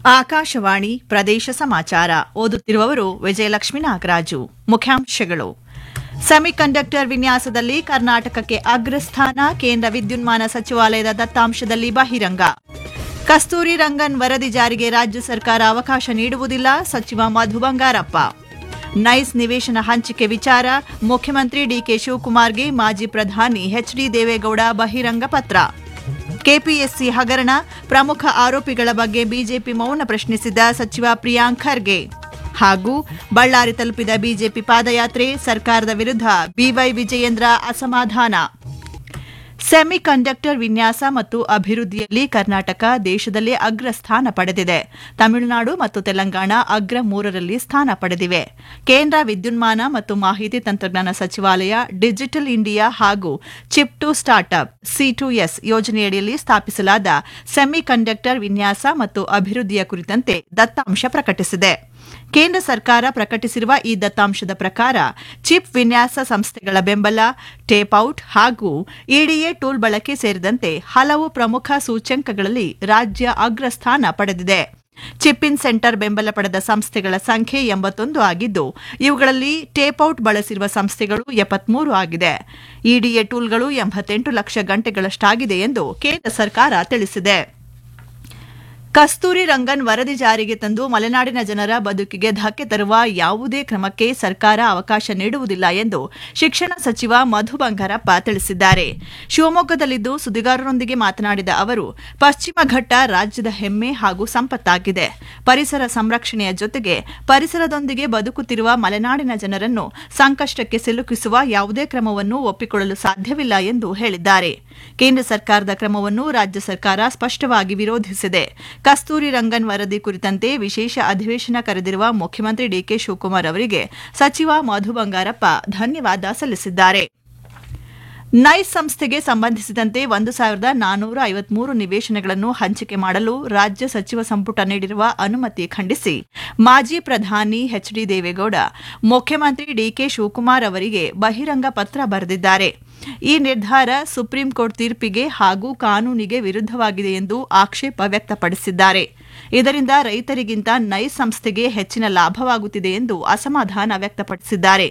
ಆಕಾಶವಾಣಿ ಪ್ರದೇಶ ಸಮಾಚಾರ ಓದುತ್ತಿರುವವರು ವಿಜಯಲಕ್ಷ್ಮಿ ನಾಗರಾಜು ಮುಖ್ಯಾಂಶಗಳು ಸೆಮಿಕಂಡಕ್ಟರ್ ವಿನ್ಯಾಸದಲ್ಲಿ ಕರ್ನಾಟಕಕ್ಕೆ ಅಗ್ರಸ್ಥಾನ ಕೇಂದ್ರ ವಿದ್ಯುನ್ಮಾನ ಸಚಿವಾಲಯದ ದತ್ತಾಂಶದಲ್ಲಿ ಬಹಿರಂಗ ಕಸ್ತೂರಿ ರಂಗನ್ ವರದಿ ಜಾರಿಗೆ ರಾಜ್ಯ ಸರ್ಕಾರ ಅವಕಾಶ ನೀಡುವುದಿಲ್ಲ ಸಚಿವ ಮಧು ಬಂಗಾರಪ್ಪ ನೈಸ್ ನಿವೇಶನ ಹಂಚಿಕೆ ವಿಚಾರ ಮುಖ್ಯಮಂತ್ರಿ ಡಿಕೆ ಶಿವಕುಮಾರ್ಗೆ ಮಾಜಿ ಪ್ರಧಾನಿ ಎಚ್ಡಿ ದೇವೇಗೌಡ ಬಹಿರಂಗ ಪತ್ರ ಕೆಪಿಎಸ್ಸಿ ಹಗರಣ ಪ್ರಮುಖ ಆರೋಪಿಗಳ ಬಗ್ಗೆ ಬಿಜೆಪಿ ಮೌನ ಪ್ರಶ್ನಿಸಿದ ಸಚಿವ ಪ್ರಿಯಾಂಕ್ ಖರ್ಗೆ ಹಾಗೂ ಬಳ್ಳಾರಿ ತಲುಪಿದ ಬಿಜೆಪಿ ಪಾದಯಾತ್ರೆ ಸರ್ಕಾರದ ವಿರುದ್ಧ ಬಿವೈ ವಿಜಯೇಂದ್ರ ಅಸಮಾಧಾನ ಸೆಮಿ ಕಂಡಕ್ಟರ್ ವಿನ್ಯಾಸ ಮತ್ತು ಅಭಿವೃದ್ಧಿಯಲ್ಲಿ ಕರ್ನಾಟಕ ದೇಶದಲ್ಲೇ ಅಗ್ರ ಸ್ಥಾನ ಪಡೆದಿದೆ ತಮಿಳುನಾಡು ಮತ್ತು ತೆಲಂಗಾಣ ಅಗ್ರ ಮೂರರಲ್ಲಿ ಸ್ಥಾನ ಪಡೆದಿವೆ ಕೇಂದ್ರ ವಿದ್ಯುನ್ಮಾನ ಮತ್ತು ಮಾಹಿತಿ ತಂತ್ರಜ್ಞಾನ ಸಚಿವಾಲಯ ಡಿಜಿಟಲ್ ಇಂಡಿಯಾ ಹಾಗೂ chip to startup C to S ಯೋಜನೆಯಡಿಯಲ್ಲಿ ಸ್ಥಾಪಿಸಲಾದ ಸೆಮಿ ಕಂಡಕ್ಟರ್ ವಿನ್ಯಾಸ ಮತ್ತು ಅಭಿವೃದ್ಧಿಯ ಕುರಿತಂತೆ ದತ್ತಾಂಶ ಪ್ರಕಟಿಸಿದೆ ಕೇಂದ್ರ ಸರ್ಕಾರ ಪ್ರಕಟಿಸಿರುವ ಈ ದತ್ತಾಂಶದ ಪ್ರಕಾರ ಚಿಪ್ ವಿನ್ಯಾಸ ಸಂಸ್ಥೆಗಳ ಬೆಂಬಲ ಟೇಪ್ಔಟ್ ಹಾಗೂ ಇಡಿಎ ಟೂಲ್ ಬಳಕೆ ಸೇರಿದಂತೆ ಹಲವು ಪ್ರಮುಖ ಸೂಚ್ಯಂಕಗಳಲ್ಲಿ ರಾಜ್ಯ ಅಗ್ರಸ್ಥಾನ ಪಡೆದಿದೆ ಚಿಪ್ ಇನ್ ಸೆಂಟರ್ ಬೆಂಬಲ ಪಡೆದ ಸಂಸ್ಥೆಗಳ ಸಂಖ್ಯೆ ಎಂಬತ್ತೊಂದು ಆಗಿದ್ದು ಇವುಗಳಲ್ಲಿ ಟೇಪ್ಔಟ್ ಬಳಸಿರುವ ಸಂಸ್ಥೆಗಳು ಎಪ್ಪತ್ಮೂರು ಆಗಿದೆ ಇಡಿಎ ಟೂಲ್ಗಳು ಎಂಬತ್ತೆಂಟು ಲಕ್ಷ ಗಂಟೆಗಳಷ್ಟಾಗಿದೆ ಎಂದು ಕೇಂದ್ರ ಸರ್ಕಾರ ತಿಳಿಸಿದೆ ಕಸ್ತೂರಿ ರಂಗನ್ ವರದಿ ಜಾರಿಗೆ ತಂದು ಮಲೆನಾಡಿನ ಜನರ ಬದುಕಿಗೆ ಧಕ್ಕೆ ತರುವ ಯಾವುದೇ ಕ್ರಮಕ್ಕೆ ಸರ್ಕಾರ ಅವಕಾಶ ನೀಡುವುದಿಲ್ಲ ಎಂದು ಶಿಕ್ಷಣ ಸಚಿವ ಮಧು ಬಂಗಾರಪ್ಪ ತಿಳಿಸಿದ್ದಾರೆ ಶಿವಮೊಗ್ಗದಲ್ಲಿಂದು ಸುದ್ದಿಗಾರರೊಂದಿಗೆ ಮಾತನಾಡಿದ ಅವರು ಪಶ್ಚಿಮ ಘಟ್ಟ ರಾಜ್ಯದ ಹೆಮ್ಮೆ ಹಾಗೂ ಸಂಪತ್ತಾಗಿದೆ ಪರಿಸರ ಸಂರಕ್ಷಣೆಯ ಜೊತೆಗೆ ಪರಿಸರದೊಂದಿಗೆ ಬದುಕುತ್ತಿರುವ ಮಲೆನಾಡಿನ ಜನರನ್ನು ಸಂಕಷ್ಟಕ್ಕೆ ಸಿಲುಕಿಸುವ ಯಾವುದೇ ಕ್ರಮವನ್ನು ಒಪ್ಪಿಕೊಳ್ಳಲು ಸಾಧ್ಯವಿಲ್ಲ ಎಂದು ಹೇಳಿದ್ದಾರೆ ಕೇಂದ್ರ ಸರ್ಕಾರದ ಕ್ರಮವನ್ನು ರಾಜ್ಯ ಸರ್ಕಾರ ಸ್ಪಷ್ಟವಾಗಿ ವಿರೋಧಿಸಿದೆ ಕಸ್ತೂರಿ ರಂಗನ್ ವರದಿ ಕುರಿತಂತೆ ವಿಶೇಷ ಅಧಿವೇಶನ ಕರೆದಿರುವ ಮುಖ್ಯಮಂತ್ರಿ ಡಿಕೆ ಶಿವಕುಮಾರ್ ಅವರಿಗೆ ಸಚಿವ ಮಧು ಬಂಗಾರಪ್ಪ ಧನ್ಯವಾದ ಸಲ್ಲಿಸಿದ್ದಾರೆ ನೈಸ್ ಸಂಸ್ಥೆಗೆ ಸಂಬಂಧಿಸಿದಂತೆ ಒಂದು ಸಾವಿರದ ನಾನ್ನೂರ ಐವತ್ಮೂರು ನಿವೇಶನಗಳನ್ನು ಹಂಚಿಕೆ ಮಾಡಲು ರಾಜ್ಯ ಸಚಿವ ಸಂಪುಟ ನೀಡಿರುವ ಅನುಮತಿ ಖಂಡಿಸಿ ಮಾಜಿ ಪ್ರಧಾನಿ ಎಚ್ಡಿ ದೇವೇಗೌಡ ಮುಖ್ಯಮಂತ್ರಿ ಡಿಕೆ ಶಿವಕುಮಾರ್ ಅವರಿಗೆ ಬಹಿರಂಗ ಪತ್ರ ಬರೆದಿದ್ದಾರೆ ಈ ನಿರ್ಧಾರ ಸುಪ್ರೀಂ ಕೋರ್ಟ್ ತೀರ್ಪಿಗೆ ಹಾಗೂ ಕಾನೂನಿಗೆ ವಿರುದ್ಧವಾಗಿದೆ ಎಂದು ಆಕ್ಷೇಪ ವ್ಯಕ್ತಪಡಿಸಿದ್ದಾರೆ ಇದರಿಂದ ರೈತರಿಗಿಂತ ನೈಸ್ ಸಂಸ್ಥೆಗೆ ಹೆಚ್ಚಿನ ಲಾಭವಾಗುತ್ತಿದೆ ಎಂದು ಅಸಮಾಧಾನ ವ್ಯಕ್ತಪಡಿಸಿದ್ದಾರೆ